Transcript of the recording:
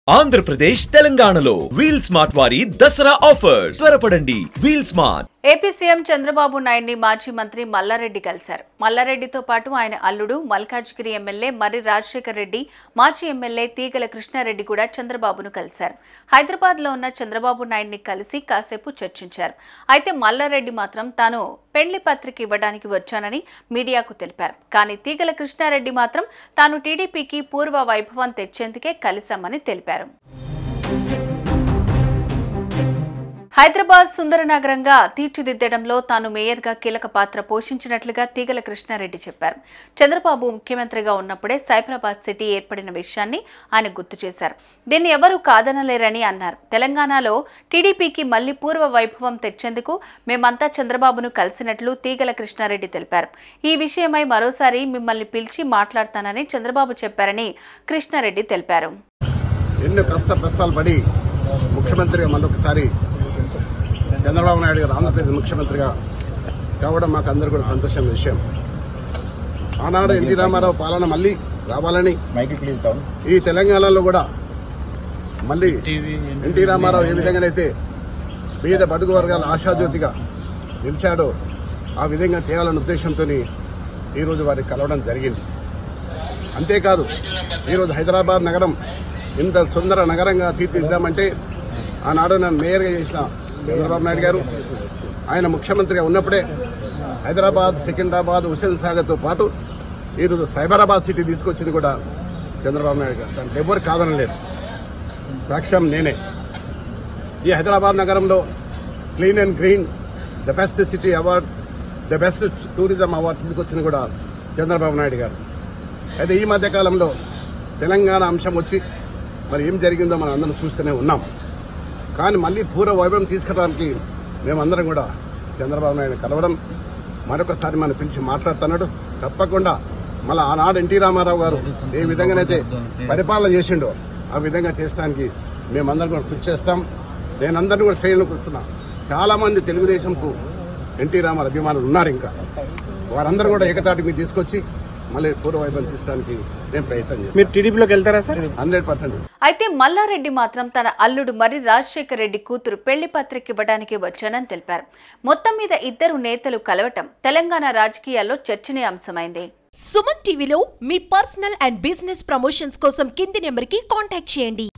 ఆంధ్రప్రదేశ్ తెలంగాణలో Wheel Smart వారి Dasara offer త్వరపడండి Wheel Smart AP CM Chandrababu నాయుడిని మాజీ మంత్రి మల్లారెడ్డి కలిశారు మల్లారెడ్డితో పాటు ఆయన అల్లుడు మల్కాజ్గిరి ఎమ్మెల్యే మర్రి రాజశేఖర్ రెడ్డి మాజీ ఎమ్మెల్యే తీగల కృష్ణారెడ్డి కూడా చంద్రబాబును కలిశారు హైదరాబాద్ లో ఉన్న చంద్రబాబు నాయుడిని కలిసి కాసేపు చర్చించారు అయితే మల్లారెడ్డి మాత్రం తాను పెళ్లి పత్రిక ఇవ్వడానికి వచ్చానని మీడియాకు తెలిపారు కానీ తీగల కృష్ణారెడ్డి మాత్రం తాను టీడీపీకి పూర్వ వైభవం తెచ్చేందుకే కలిశామని తెలిపారు హైదరాబాద్ సుందర నగరంగా తీర్చిదిద్దడంలో తాను మేయర్గా కీలక పాత్ర పోషించినట్లుగా తీగల కృష్ణారెడ్డి చెప్పారు చంద్రబాబు ముఖ్యమంత్రిగా ఉన్నప్పుడే సైబరాబాద్ సిటీ ఏర్పడిన విషయాన్ని ఆయన గుర్తు చేశారు దీన్ని ఎవరూ కాదనలేరని అన్నారు తెలంగాణలో టీడీపీకి మళ్లీ పూర్వ వైభవం తెచ్చేందుకు మేమంతా చంద్రబాబును కలిసినట్లు తీగల కృష్ణారెడ్డి తెలిపారు ఈ విషయమై మరోసారి మిమ్మల్ని పిలిచి మాట్లాడతానని చంద్రబాబు చెప్పారని కృష్ణారెడ్డి తెలిపారు ఎన్నో కష్ట కష్టాలు పడి ముఖ్యమంత్రిగా మళ్ళొకసారి చంద్రబాబు నాయుడు గారు ఆంధ్రప్రదేశ్ ముఖ్యమంత్రిగా కావడం మాకు అందరూ కూడా సంతోషం విషయం ఆనాడు ఎన్టీ రామారావు పాలన మళ్ళీ రావాలని మైకిల్ ప్లీజ్ డౌన్ ఈ తెలంగాణలో కూడా మళ్ళీ ఎన్టీ రామారావు ఏ విధంగానైతే పేద బడుగు వర్గాల ఆశాజ్యోతిగా నిలిచాడో ఆ విధంగా తేవాలన్న ఉద్దేశంతో ఈరోజు వారికి కలవడం జరిగింది అంతేకాదు ఈరోజు హైదరాబాద్ నగరం ఇంత సుందర నగరంగా తీర్చిదిద్దామంటే ఆనాడు నన్ను మేయర్గా చేసిన చంద్రబాబు నాయుడు గారు ఆయన ముఖ్యమంత్రిగా ఉన్నప్పుడే హైదరాబాద్ సికింద్రాబాద్ హుసేన్ సాగర్తో పాటు ఈరోజు సైబరాబాద్ సిటీ తీసుకొచ్చింది కూడా చంద్రబాబు నాయుడు గారు దాంట్లో ఎవరు కాదనలేదు సాక్ష్యం నేనే ఈ హైదరాబాద్ నగరంలో clean and green the best city award the best tourism award తీసుకొచ్చింది కూడా చంద్రబాబు నాయుడు గారు అయితే ఈ మధ్య కాలంలో తెలంగాణ అంశం వచ్చి మరి ఏం జరిగిందో మనం అందరం చూస్తూనే ఉన్నాం కానీ మళ్ళీ పూర్వ వైభవం తీసుకురావడానికి మేమందరం కూడా చంద్రబాబు నాయుడు కలవడం మరొకసారి మనం పిలిచి మాట్లాడుతున్నాడు తప్పకుండా మళ్ళీ ఆనాడు ఎన్టీ రామారావు గారు ఏ విధంగానైతే పరిపాలన చేసిండో ఆ విధంగా చేస్తానికి మేమందరం కూడా కృషి చేస్తాం నేను అందరిని కూడా శ్రేణులకు వస్తున్నా చాలా మంది తెలుగుదేశంకు ఎన్టీ రామారావు అభిమానులు ఉన్నారు ఇంకా వారందరూ కూడా ఏకతాటి మీద తీసుకొచ్చి మళ్ళీ పూర్వ వైభవం తీసడానికి నేను ప్రయత్నం మీరు చేస్తాను టీడీపీలోకి వెళ్తారా సార్ హండ్రెడ్ పర్సెంట్ అయితే మల్లారెడ్డి మాత్రం తన అల్లుడు మర్రి రాజశేఖర్ రెడ్డి కూతురు పెళ్లి పత్రిక ఇవ్వడానికి వచ్చానని తెలిపారు మొత్తం మీద ఇద్దరు నేతలు కలవటం తెలంగాణ రాజకీయాల్లో చర్చనీయాంశమైంది సుమన్ టీవీలో మీ పర్సనల్ అండ్ బిజినెస్ ప్రమోషన్స్ కోసం కింది నెంబర్కి కాంటాక్ట్ చేయండి